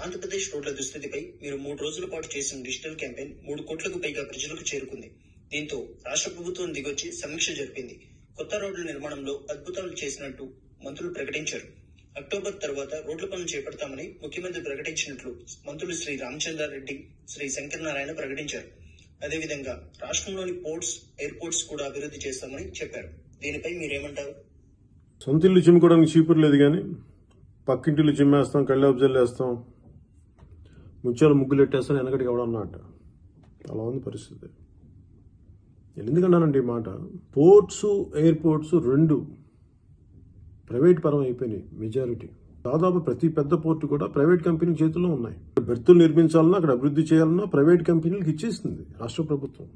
ఆంధ్రప్రదేశ్ రోడ్ల దుస్థితిపై మీరు మూడు రోజుల పాటు చేసిన డిజిటల్ క్యాంపెయిన్ మూడు కోట్లకు పైగా ప్రజలకు చేరుకుంది దీంతో రాష్ట్ర ప్రభుత్వం దిగొచ్చి సమీక్ష జరిపింది కొత్త రోడ్ల నిర్మాణంలో అద్భుతాలు చేసినట్టు మంత్రులు ప్రకటించారు అక్టోబర్ తర్వాత రోడ్ల పనులు చేపడతామని ముఖ్యమంత్రి ప్రకటించినట్లు మంత్రులు శ్రీ రామచంద్రారెడ్డి శ్రీ శంకరనారాయణ ప్రకటించారు అదేవిధంగా రాష్ట్రంలోని పోర్ట్స్ ఎయిర్పోర్ట్స్ కూడా అభివృద్ధి చేస్తామని చెప్పారు దీనిపై మీరేమంటారు సొంత ఇల్లు చిమ్ముకోవడానికి చీపురు లేదు కానీ పక్కింటిల్లు చిమ్మేస్తాం కళ్ళాపు జల్లేస్తాం ముత్యాలు ముగ్గులు పెట్టేస్తాం వెనకటికి ఎవడన్నా అట అలా ఉంది పరిస్థితి నేను ఎందుకన్నానండి ఈ మాట పోర్ట్స్ ఎయిర్పోర్ట్స్ రెండు ప్రైవేట్ పరం అయిపోయినాయి మెజారిటీ దాదాపు ప్రతి పెద్ద పోర్టు కూడా ప్రైవేట్ కంపెనీ చేతుల్లో ఉన్నాయి బెర్తులు నిర్మించాలన్నా అక్కడ అభివృద్ధి చేయాలన్నా ప్రైవేట్ కంపెనీలకు ఇచ్చేసింది రాష్ట్ర ప్రభుత్వం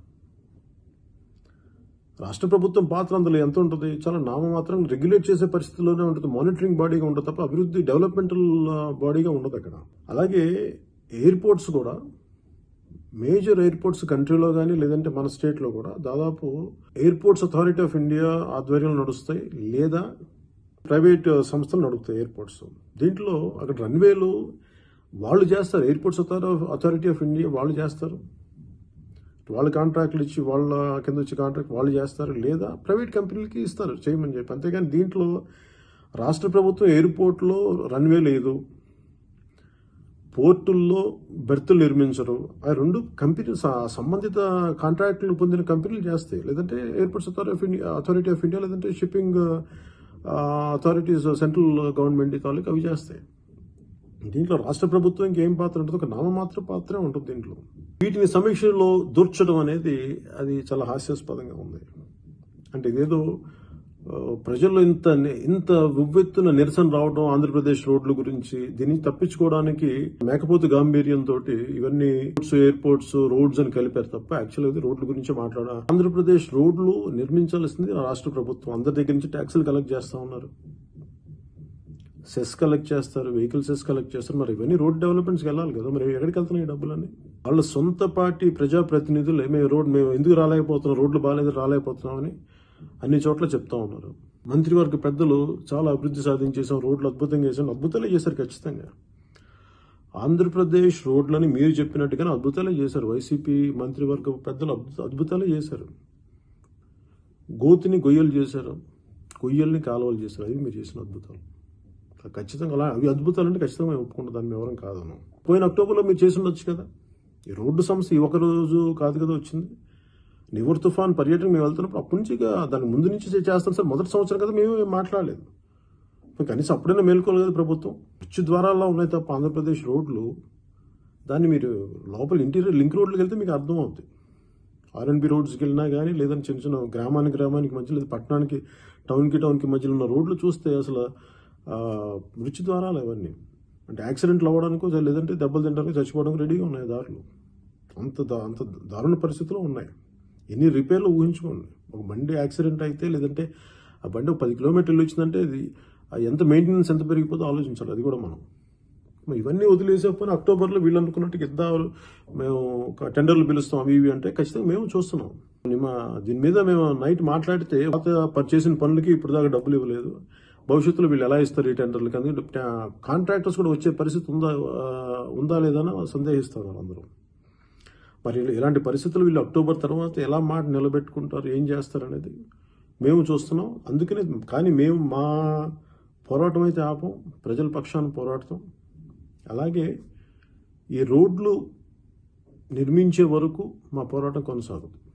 రాష్ట్ర ప్రభుత్వం పాత్ర అందులో ఎంత ఉంటుంది చాలా నామమాత్రం రెగ్యులేట్ చేసే పరిస్థితిలోనే ఉంటుంది మానిటరింగ్ బాడీగా ఉంటుంది తప్ప అభివృద్ధి డెవలప్మెంటల్ బాడీగా ఉండదు అక్కడ అలాగే ఎయిర్పోర్ట్స్ కూడా మేజర్ ఎయిర్పోర్ట్స్ కంట్రీలో కానీ లేదంటే మన స్టేట్లో కూడా దాదాపు ఎయిర్పోర్ట్స్ అథారిటీ ఆఫ్ ఇండియా ఆధ్వర్యంలో నడుస్తాయి లేదా ప్రైవేట్ సంస్థలు నడుపుతాయి ఎయిర్పోర్ట్స్ దీంట్లో అక్కడ రన్వేలు వాళ్ళు చేస్తారు ఎయిర్పోర్ట్స్ అథారిటీ ఆఫ్ ఇండియా వాళ్ళు చేస్తారు వాళ్ళ కాంట్రాక్ట్లు ఇచ్చి వాళ్ళ కింద వచ్చి కాంట్రాక్ట్ వాళ్ళు చేస్తారు లేదా ప్రైవేట్ కంపెనీలకి ఇస్తారు చేయమని చెప్పి అంతేగాని దీంట్లో రాష్ట్ర ప్రభుత్వం ఎయిర్పోర్ట్లో రన్వే లేదు పోర్టుల్లో బెర్తులు నిర్మించరు ఆ రెండు కంపెనీ స- సంబంధిత కాంట్రాక్టులు పొందిన కంపెనీలు చేస్తాయి లేదంటే airports authority of India authority of India లేదంటే షిప్పింగ్ అథారిటీస్ సెంట్రల్ గవర్నమెంట్ తాలూకు అవి చేస్తాయి దీంట్లో రాష్ట్ర ప్రభుత్వం ఇంకేం పాత్ర ఉంటుంది ఒక నామమాత్ర పాత్రే ఉంటుంది దీంట్లో వీటిని సమీక్షలో దూర్చడం అనేది అది చాలా హాస్యాస్పదంగా ఉంది అంటే ఇదేదో ఆ, ప్రజల్లో ఇంత ఇంత ఉవ్వెత్తున నిరసన రావడం ఆంధ్రప్రదేశ్ రోడ్ల గురించి దీన్ని తప్పించుకోవడానికి మేకపోతు గాంభీర్యంతో ఇవన్నీ పోర్ట్స్ ఎయిర్పోర్ట్స్ రోడ్స్ అని కలిపారు తప్ప యాక్చువల్ ఇది రోడ్ల గురించి మాట్లాడ ఆంధ్రప్రదేశ్ రోడ్లు నిర్మించాల్సింది రాష్ట్ర ప్రభుత్వం అందరి దగ్గర నుంచి ట్యాక్సులు కలెక్ట్ చేస్తా ఉన్నారు సెస్ కలెక్ట్ చేస్తారు వెహికల్ సెస్ కలెక్ట్ చేస్తారు మరి ఇవన్నీ రోడ్ డెవలప్మెంట్స్కి వెళ్ళాలి కదా మరి ఎక్కడికి వెళ్తున్నాయి ఈ డబ్బులన్నీ వాళ్ళ సొంత పార్టీ ప్రజాప్రతినిధులు మేము రోడ్ మేము ఎందుకు రాలేకపోతున్నాం రోడ్లు బాగాలేదు రాలేకపోతున్నామని అన్ని చోట్ల చెప్తా ఉన్నారు మంత్రివర్గ పెద్దలు చాలా అభివృద్ధి సాధించేసాం రోడ్లు అద్భుతంగా చేసాం అద్భుతాలే చేశారు ఖచ్చితంగా ఆంధ్రప్రదేశ్ రోడ్లని మీరు చెప్పినట్టుగానే అద్భుతాలే చేశారు వైసీపీ మంత్రివర్గ పెద్దలు అద్భుత- అద్భుతాలే చేశారు గోతిని గొయ్యలు చేశారు గొయ్యల్ని కాలువలు చేశారు అవి మీరు చేసిన అద్భుతాలు ఖచ్చితంగా అలా అవి అద్భుతాలు అంటే ఖచ్చితంగా మేము ఒప్పుకుంటాం దాన్ని ఎవరం కాదను పోయిన అక్టోబర్లో మీరు చేసి ఉండొచ్చు కదా ఈ రోడ్డు సమస్య ఈ ఒక రోజు కాదు కదా వచ్చింది నివర్ తుఫాన్ పర్యటన మేము వెళ్తున్నప్పుడు అప్పటి నుంచి ఇక దాని ముందు నుంచి చేస్తాం సార్ మొదటి సంవత్సరం కదా మేము ఏం మాట్లాడలేదు మరి కనీసం అప్పుడైనా మేల్కోలేదు కదా ప్రభుత్వం వచ్చి ద్వారాల్లో ఉన్నాయి తప్ప ఆంధ్రప్రదేశ్ రోడ్లు దాన్ని మీరు లోపల ఇంటీరియర్ లింక్ రోడ్లకు వెళ్తే మీకు అర్థం అవుతుంది ఆర్ఎన్బి రోడ్స్కి వెళ్ళినా కానీ లేదంటే చిన్న చిన్న గ్రామానికి గ్రామానికి మధ్య లేదా పట్టణానికి టౌన్కి టౌన్కి మధ్యలో ఉన్న రోడ్లు చూస్తే అసలు ఆ, మృత్యు ద్వారాలు అవన్నీ అంటే యాక్సిడెంట్లు అవ్వడానికో లేదంటే దెబ్బలు తినడానికి చచ్చిపోవడానికి రెడీగా ఉన్నాయి దారులు అంత దా- అంత దారుణ పరిస్థితిలో ఉన్నాయి ఎన్ని రిపేర్లు ఊహించుకోండి ఒక బండి యాక్సిడెంట్ అయితే లేదంటే ఆ బండి ఒక పది కిలోమీటర్లు వచ్చిందంటే అది ఆ ఎంత మెయింటెనెన్స్ ఎంత పెరిగిపోతుందో ఆలోచించాలి అది కూడా మనం మరి ఇవన్నీ వదిలేసేపోయిన అక్టోబర్లో వీళ్ళు అనుకున్నట్టు ఇద్దాం మేము ఒక టెండర్లు పిలుస్తాం అవి ఇవి అంటే ఖచ్చితంగా మేము చూస్తున్నాం మా దీని మీద మేము నైట్ మాట్లాడితే పాత ప- చేసిన పనులకి ఇప్పుడు దాకా డబ్బులు ఇవ్వలేదు భవిష్యత్తులో వీళ్ళు ఎలా ఇస్తారు ఈ టెండర్లకి అందుకే కాంట్రాక్టర్స్ కూడా వచ్చే పరిస్థితి ఉందా ఆ, ఉందా లేదా అని సందేహిస్తున్నారు అందరూ మరి ఇలాంటి పరిస్థితులు వీళ్ళు అక్టోబర్ తర్వాత ఎలా మాట నిలబెట్టుకుంటారు ఏం చేస్తారు అనేది మేము చూస్తున్నాం అందుకనే కానీ మేము మా పోరాటం అయితే ఆపం ప్రజల పక్షాన పోరాడతాం అలాగే ఈ రోడ్లు నిర్మించే వరకు మా పోరాటం కొనసాగుతుంది